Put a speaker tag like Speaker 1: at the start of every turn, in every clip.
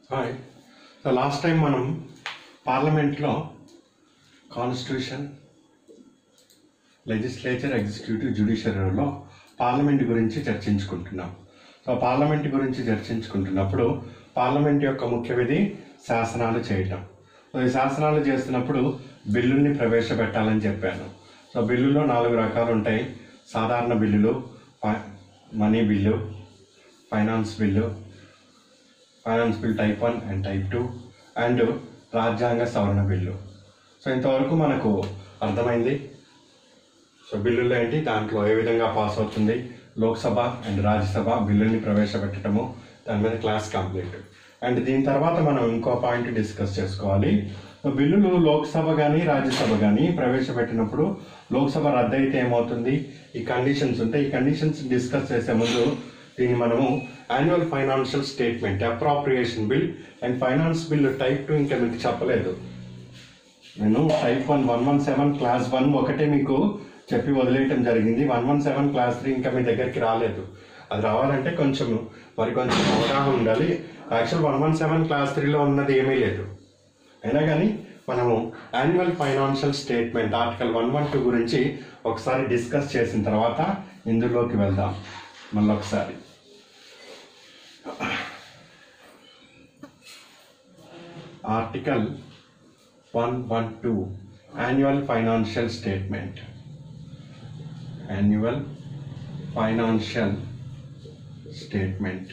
Speaker 1: hi so last time మనం పార్లమెంట్లో constitution legislature executive జ్యుడిషియరీలో పార్లమెంట్ గురించి చర్చించుకుంటున్నాం సో పార్లమెంట్ గురించి చర్చించుకుంటున్నప్పుడు పార్లమెంట్ యొక్క ముఖ్య విధి శాసనాలు చేయటం సో ఈ శాసనాలు చేస్తున్నప్పుడు బిల్లుల్ని ప్రవేశపెట్టాలని చెప్పాను సో బిల్లులో నాలుగు రకాలు ఉంటాయి సాధారణ బిల్లులు ఫై- money bill finance bill finance bill type one and type two and రాజ్యాంగ సవరణ బిల్లు సో ఇంతవరకు మనకు అర్థమైంది సో బిల్లులు ఏంటి దాంట్లో ఏ విధంగా పాస్ అవుతుంది లోక్సభ అండ్ రాజ్యసభ బిల్లుల్ని ప్రవేశపెట్టడము దాని మీద క్లాస్ కంప్లీట్ అండ్ దీని తర్వాత మనం ఇంకో పాయింట్ డిస్కస్ చేసుకోవాలి సో బిల్లులు లోక్సభ కానీ రాజ్యసభ కానీ ప్రవేశపెట్టినప్పుడు లోక్సభ రద్దు అయితే ఏమవుతుంది ఈ కండిషన్స్ ఉంటాయి ఈ కండిషన్స్ డిస్కస్ చేసే ముందు దీన్ని మనము annual financial statement appropriation bill and finance bill type two ఇంకా మీకు చెప్పలేదు నేను type one one one seven clause one ఒకటే మీకు చెప్పి వదిలేయటం జరిగింది one one seven clause three ఇంకా మీ దగ్గరికి రాలేదు అది రావాలంటే కొంచెం మరి కొంచెం అవగాహన ఉండాలి actual one one seven clause త్రీలో ఉన్నది ఏమీ లేదు అయినా కానీ మనము యాన్యువల్ ఫైనాన్షియల్ స్టేట్మెంట్ ఆర్టికల్ వన్ వన్ టూ గురించి ఒకసారి డిస్కస్ చేసిన తర్వాత ఇందులోకి వెళ్దాం మళ్ళీ ఒకసారి article one one two annual financial statement annual financial statement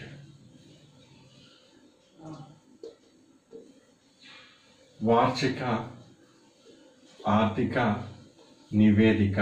Speaker 1: వార్షిక ఆర్థిక నివేదిక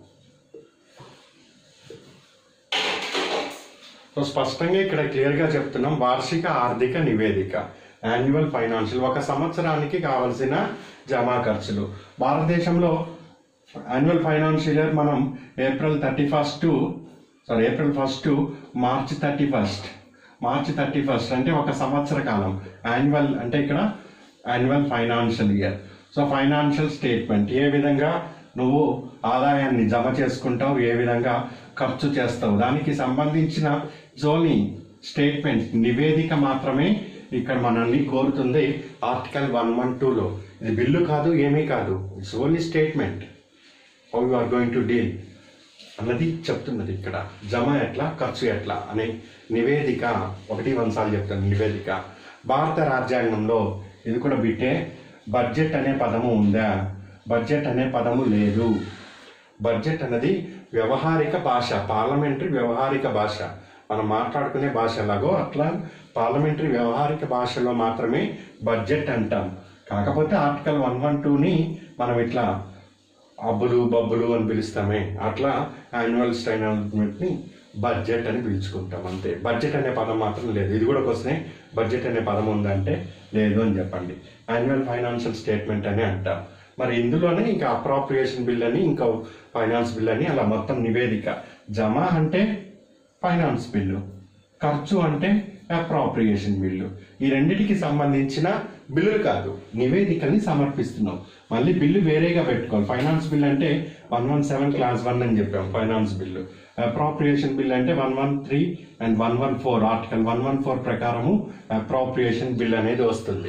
Speaker 1: సో స్పష్టంగా ఇక్కడ క్లియర్గా చెప్తున్నాం వార్షిక ఆర్థిక నివేదిక యాన్యువల్ ఫైనాన్షియల్ ఒక సంవత్సరానికి కావలసిన జమా ఖర్చులు భారతదేశంలో యాన్యువల్ ఫైనాన్షియల్ ఇయర్ మనం April thirty first to sorry April first to March thirty first March thirty first అంటే ఒక సంవత్సర కాలం యాన్యువల్ అంటే ఇక్కడ annual financial year so financial statement ఏ విధంగా నువ్వు ఆదాయాన్ని జమ చేసుకుంటావు ఏ విధంగా ఖర్చు చేస్తావు దానికి సంబంధించిన జోని స్టేట్మెంట్ నివేదిక మాత్రమే ఇక్కడ మనల్ని కోరుతుంది ఆర్టికల్ వన్ వన్ టూలో ఇది బిల్లు కాదు ఏమీ కాదు it's only statement how you are going to deal అన్నది చెప్తున్నది ఇక్కడ జమ ఎట్లా ఖర్చు ఎట్లా అనే నివేదిక ఒకటి వంశాలు చెప్తాను నివేదిక భారత రాజ్యాంగంలో ఇది కూడా బిట్టే బడ్జెట్ అనే పదము ఉందా బడ్జెట్ అనే పదము లేదు బడ్జెట్ అన్నది వ్యవహారిక భాష పార్లమెంటరీ వ్యవహారిక భాష మనం మాట్లాడుకునే భాష ఎలాగో అట్లా పార్లమెంటరీ వ్యవహారిక భాషలో మాత్రమే బడ్జెట్ అంటాం కాకపోతే ఆర్టికల్ వన్ వన్ టూని మనం ఇట్లా అబ్బులు బబ్బులు అని పిలుస్తామే అట్లా యాన్యువల్ స్టైన్మెంట్ని బడ్జెట్ అని పిలుచుకుంటాం అంతే బడ్జెట్ అనే పదం మాత్రం లేదు ఇది కూడా క్వశ్చనే బడ్జెట్ అనే పదం ఉందంటే లేదు అని చెప్పండి యాన్యువల్ ఫైనాన్షియల్ స్టేట్మెంట్ అని అంటాం మరి ఇందులోనే ఇంకా అప్రాప్రియేషన్ బిల్ అని ఇంకా ఫైనాన్స్ బిల్ అని అలా మొత్తం నివేదిక జమ అంటే ఫైనాన్స్ బిల్లు ఖర్చు అంటే అప్రాప్రియేషన్ బిల్లు ఈ రెండిటికి సంబంధించిన బిల్లులు కాదు నివేదికల్ని సమర్పిస్తున్నాం మళ్ళీ బిల్లు వేరేగా పెట్టుకోవాలి ఫైనాన్స్ బిల్ అంటే one one seven clause one అని చెప్పాం ఫైనాన్స్ బిల్లు అప్రాప్రియేషన్ బిల్ అంటే one one three and one one four article one one four ప్రకారము అప్రాప్రియేషన్ బిల్ అనేది వస్తుంది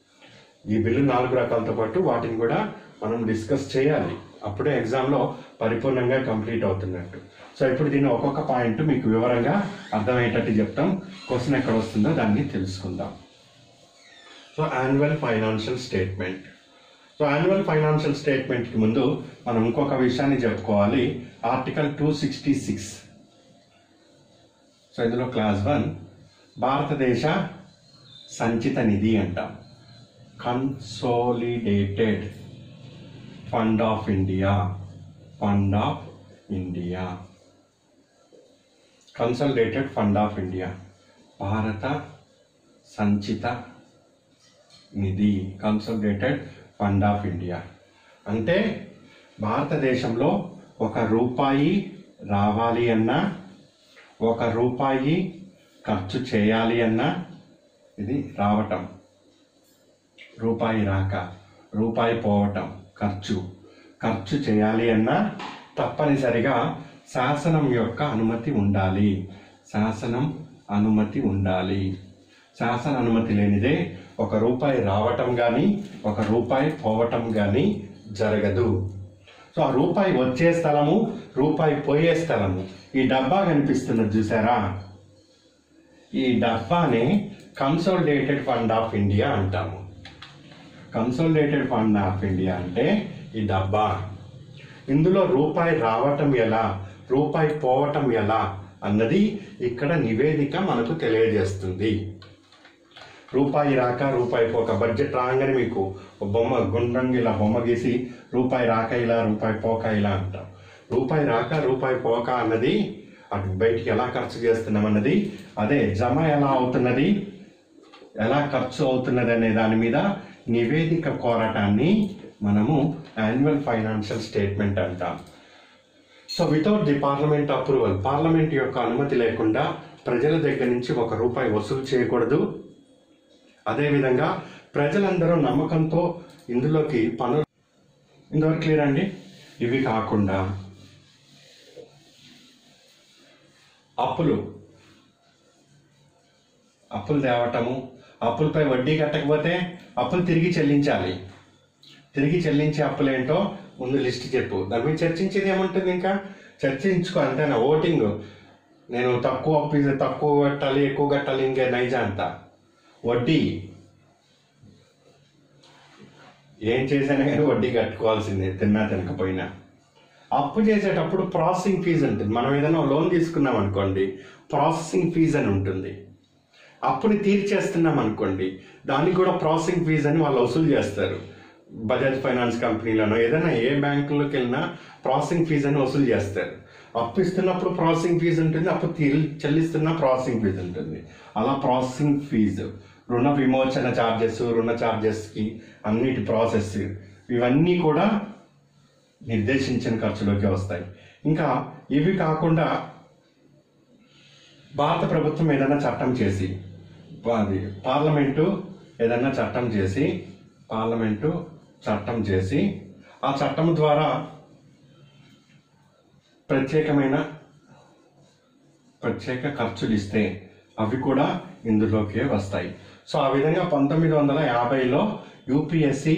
Speaker 1: ఈ బిల్లు నాలుగు రకాలతో పాటు వాటిని కూడా మనం డిస్కస్ చేయాలి అప్పుడే ఎగ్జామ్లో పరిపూర్ణంగా కంప్లీట్ అవుతున్నట్టు సో ఇప్పుడు దీన్ని ఒక్కొక్క పాయింట్ మీకు వివరంగా అర్థమయ్యేటట్టు చెప్తాం క్వశ్చన్ ఎక్కడ వస్తుందో దాన్ని తెలుసుకుందాం so annual financial statement so annual financial స్టేట్మెంట్కి ముందు మనం ఇంకొక విషయాన్ని చెప్పుకోవాలి article two sixty six so ఇందులో క్లాస్ వన్ భారతదేశ సంచిత నిధి అంటాం consolidated fund of India fund of India consolidated fund of India భారత సంచిత నిధి కన్సల్టేటెడ్ ఫండ్ ఆఫ్ ఇండియా అంటే భారతదేశంలో ఒక రూపాయి రావాలి అన్నా ఒక రూపాయి ఖర్చు చేయాలి అన్నా ఇది రావటం రూపాయి రాక రూపాయి పోవటం ఖర్చు ఖర్చు చేయాలి అన్నా తప్పనిసరిగా శాసనం యొక్క అనుమతి ఉండాలి శాసనం అనుమతి ఉండాలి శాసన అనుమతి లేనిదే ఒక రూపాయి రావటం కానీ ఒక రూపాయి పోవటం కానీ జరగదు సో ఆ రూపాయి వచ్చే స్థలము రూపాయి పోయే స్థలము ఈ డబ్బా కనిపిస్తున్నది చూసారా ఈ డబ్బాని కన్సోలిడేటెడ్ ఫండ్ ఆఫ్ ఇండియా అంటాము కన్సోలిడేటెడ్ ఫండ్ ఆఫ్ ఇండియా అంటే ఈ డబ్బా ఇందులో రూపాయి రావటం ఎలా రూపాయి పోవటం ఎలా అన్నది ఇక్కడ నివేదిక మనకు తెలియజేస్తుంది రూపాయి రాక రూపాయి పోక బడ్జెట్ రాగానే మీకు ఒక బొమ్మ గుండ్రంగా ఇలా బొమ్మ గీసి రూపాయి రాక ఇలా రూపాయి పోక ఇలా అంటాం రూపాయి రాక రూపాయి పోక అన్నది అటు బయటికి ఎలా ఖర్చు చేస్తున్నాం అన్నది అదే జమ ఎలా అవుతున్నది ఎలా ఖర్చు అవుతున్నది అనే దాని మీద నివేదిక కోరటాన్ని మనము యాన్యువల్ ఫైనాన్షియల్ స్టేట్మెంట్ అంటాం so without the parliament approval parliament యొక్క అనుమతి లేకుండా ప్రజల దగ్గర నుంచి ఒక రూపాయి వసూలు చేయకూడదు అదేవిధంగా ప్రజలందరూ నమ్మకంతో ఇందులోకి పనులు ఇంతవరకు క్లియర్ అండి ఇవి కాకుండా అప్పులు అప్పులు తేవటము అప్పులపై వడ్డీ కట్టకపోతే అప్పులు తిరిగి చెల్లించాలి తిరిగి చెల్లించే అప్పులేంటో ముందు లిస్ట్ చెప్పు దాని మీద చర్చించేది ఏముంటుంది ఇంకా చర్చించుకో అంతేనా ఓటింగ్ నేను తక్కువ అప్పు ఇది తక్కువ కట్టాలి ఎక్కువ కట్టాలి ఇంకే నైజా అంత వడ్డీ ఏం చేసినా కానీ వడ్డీ కట్టుకోవాల్సిందే తిన్నా తినకపోయినా అప్పు చేసేటప్పుడు ప్రాసెసింగ్ ఫీజు ఉంటుంది మనం ఏదైనా లోన్ తీసుకున్నాం అనుకోండి ప్రాసెసింగ్ ఫీజు అని ఉంటుంది అప్పుని తీర్చేస్తున్నాం అనుకోండి దానికి కూడా ప్రాసెసింగ్ ఫీజు అని వాళ్ళు వసూలు చేస్తారు బజాజ్ ఫైనాన్స్ కంపెనీలోనో ఏదైనా ఏ బ్యాంకులోకి వెళ్ళినా ప్రాసెసింగ్ ఫీజు అని వసూలు చేస్తారు అప్పు ఇస్తున్నప్పుడు ప్రాసెసింగ్ ఫీజు ఉంటుంది అప్పు తీర్ చెల్లిస్తున్న ప్రాసెసింగ్ ఫీజు ఉంటుంది అలా ప్రాసెసింగ్ ఫీజు రుణ విమోచన ఛార్జెస్ రుణ ఛార్జెస్కి అన్నిటి ప్రాసెస్ ఇవన్నీ కూడా నిర్దేశించిన ఖర్చులోకి వస్తాయి ఇంకా ఇవి కాకుండా భారత ప్రభుత్వం ఏదైనా చట్టం చేసి అది పార్లమెంటు ఏదైనా చట్టం చేసి పార్లమెంటు చట్టం చేసి ఆ చట్టం ద్వారా ప్రత్యేకమైన ప్రత్యేక ఖర్చులు ఇస్తే అవి కూడా ఇందులోకే వస్తాయి సో ఆ విధంగా పంతొమ్మిది వందల యాభైలో యూపీఎస్సి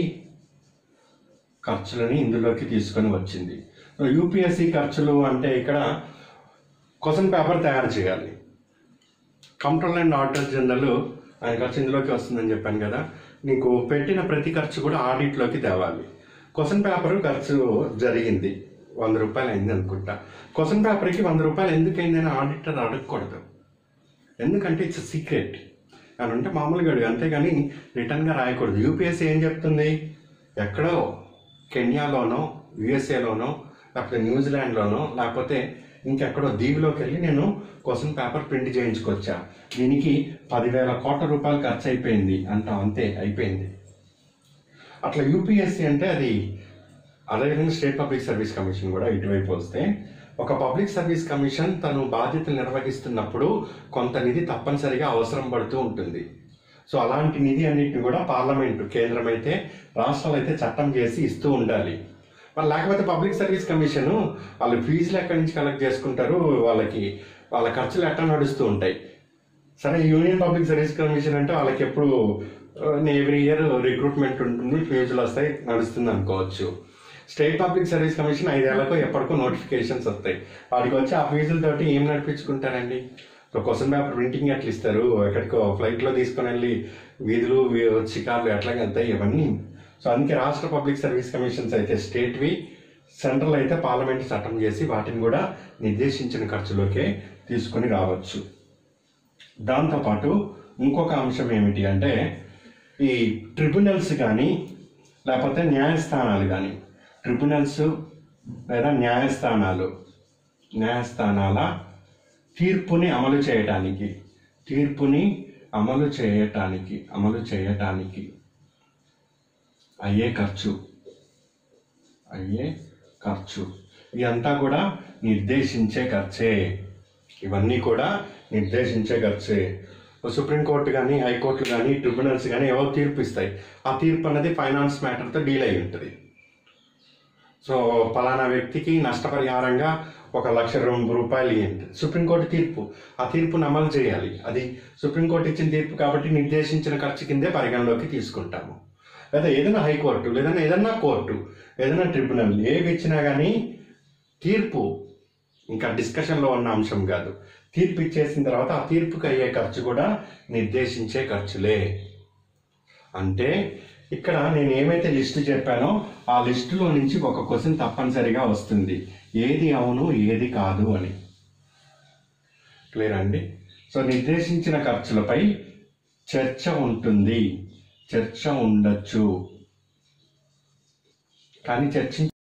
Speaker 1: ఖర్చులని ఇందులోకి తీసుకొని వచ్చింది యూపీఎస్సి ఖర్చులు అంటే ఇక్కడ క్వశ్చన్ పేపర్ తయారు చేయాలి కంట్రోల్ అండ్ ఆడిటర్ జనరల్ ఆయన ఖర్చు ఇందులోకి వస్తుందని చెప్పాను కదా నీకు పెట్టిన ప్రతి ఖర్చు కూడా ఆడిట్లోకి తేవాలి క్వశ్చన్ పేపర్ ఖర్చు జరిగింది వంద రూపాయలు అయింది అనుకుంటా క్వశ్చన్ పేపర్కి వంద రూపాయలు ఎందుకు అయిందని ఆడిటర్ అడగకూడదు ఎందుకంటే ఇట్స్ సీక్రెట్ అని అంటే మామూలుగా అడుగు అంతేగాని రిటర్న్గా రాయకూడదు యూపీఎస్సీ ఏం చెప్తుంది ఎక్కడో కెన్యాలోనో యుఎస్ఏలోనో లేకపోతే న్యూజిలాండ్లోనో లేకపోతే ఇంకెక్కడో దీవిలోకి వెళ్ళి నేను క్వశ్చన్ పేపర్ ప్రింట్ చేయించుకొచ్చా దీనికి పదివేల కోట్ల రూపాయలు ఖర్చు అయిపోయింది అంటాం అంతే అయిపోయింది అట్లా యూపీఎస్సీ అంటే అది అదేవిధంగా స్టేట్ పబ్లిక్ సర్వీస్ కమిషన్ కూడా ఇటువైపు వస్తే ఒక పబ్లిక్ సర్వీస్ కమిషన్ తను బాధ్యతలు నిర్వహిస్తున్నప్పుడు కొంత నిధి తప్పనిసరిగా అవసరం పడుతూ ఉంటుంది సో అలాంటి నిధి అన్నిటిని కూడా పార్లమెంటు కేంద్రం అయితే రాష్ట్రాలు అయితే చట్టం చేసి ఇస్తూ ఉండాలి మరి లేకపోతే పబ్లిక్ సర్వీస్ కమిషన్ వాళ్ళు ఫీజులు ఎక్కడి నుంచి కలెక్ట్ చేసుకుంటారు వాళ్ళకి వాళ్ళ ఖర్చులు ఎట్లా నడుస్తూ ఉంటాయి సరే యూనియన్ పబ్లిక్ సర్వీస్ కమిషన్ అంటే వాళ్ళకి ఎప్పుడు ఎవ్రీ ఇయర్ రిక్రూట్మెంట్ ఉంటుంది ఫీజులు వస్తాయి నడుస్తుంది అనుకోవచ్చు స్టేట్ పబ్లిక్ సర్వీస్ కమిషన్ ఐదేళ్లకు ఎప్పటికో నోటిఫికేషన్స్ వస్తాయి వాడికి వచ్చి ఆ ఫీజులతోటి ఏం నడిపించుకుంటారండి ఒక క్వశ్చన్ పేపర్ ప్రింటింగ్ ఎట్లా ఇస్తారు ఎక్కడికో ఫ్లైట్లో తీసుకొని వెళ్ళి వీధులు వీ- షికార్లు ఎట్లా వెళ్తాయి ఇవన్నీ సో అందుకే రాష్ట్ర పబ్లిక్ సర్వీస్ కమిషన్స్ అయితే స్టేట్వి సెంట్రల్ అయితే పార్లమెంట్ చట్టం చేసి వాటిని కూడా నిర్దేశించిన ఖర్చులోకే తీసుకొని రావచ్చు దాంతోపాటు ఇంకొక అంశం ఏమిటి అంటే ఈ ట్రిబ్యునల్స్ కానీ లేకపోతే న్యాయస్థానాలు కానీ ట్రిబ్యునల్స్ లేదా న్యాయస్థానాలు న్యాయస్థానాల తీర్పుని అమలు చేయటానికి తీర్పుని అమలు చేయటానికి అమలు చేయటానికి అయ్యే ఖర్చు అయ్యే ఖర్చు ఇదంతా కూడా నిర్దేశించే ఖర్చే ఇవన్నీ కూడా నిర్దేశించే ఖర్చే సుప్రీంకోర్టు కానీ హైకోర్టులు కానీ ట్రిబ్యునల్స్ కానీ ఏవో తీర్పు ఇస్తాయి ఆ తీర్పు అనేది ఫైనాన్స్ మ్యాటర్తో డీల్ అయి ఉంటుంది సో పలానా వ్యక్తికి నష్టపరిహారంగా ఒక లక్ష రెండు రూపాయలు ఇవ్వండి సుప్రీంకోర్టు తీర్పు ఆ తీర్పును అమలు చేయాలి అది సుప్రీంకోర్టు ఇచ్చిన తీర్పు కాబట్టి నిర్దేశించిన ఖర్చు కిందే పరిగణలోకి తీసుకుంటాము లేదా ఏదైనా హైకోర్టు లేదా ఏదైనా కోర్టు ఏదైనా ట్రిబ్యునల్ ఏవి ఇచ్చినా కానీ తీర్పు ఇంకా డిస్కషన్లో ఉన్న అంశం కాదు తీర్పు ఇచ్చేసిన తర్వాత ఆ తీర్పుకి అయ్యే ఖర్చు కూడా నిర్దేశించే ఖర్చులే అంటే ఇక్కడ నేను ఏమైతే లిస్టు చెప్పానో ఆ లిస్టులో నుంచి ఒక క్వశ్చన్ తప్పనిసరిగా వస్తుంది ఏది అవును ఏది కాదు అని క్లియర్ అండి సో నిర్దేశించిన ఖర్చులపై చర్చ ఉంటుంది చర్చ ఉండొచ్చు కానీ చర్చించ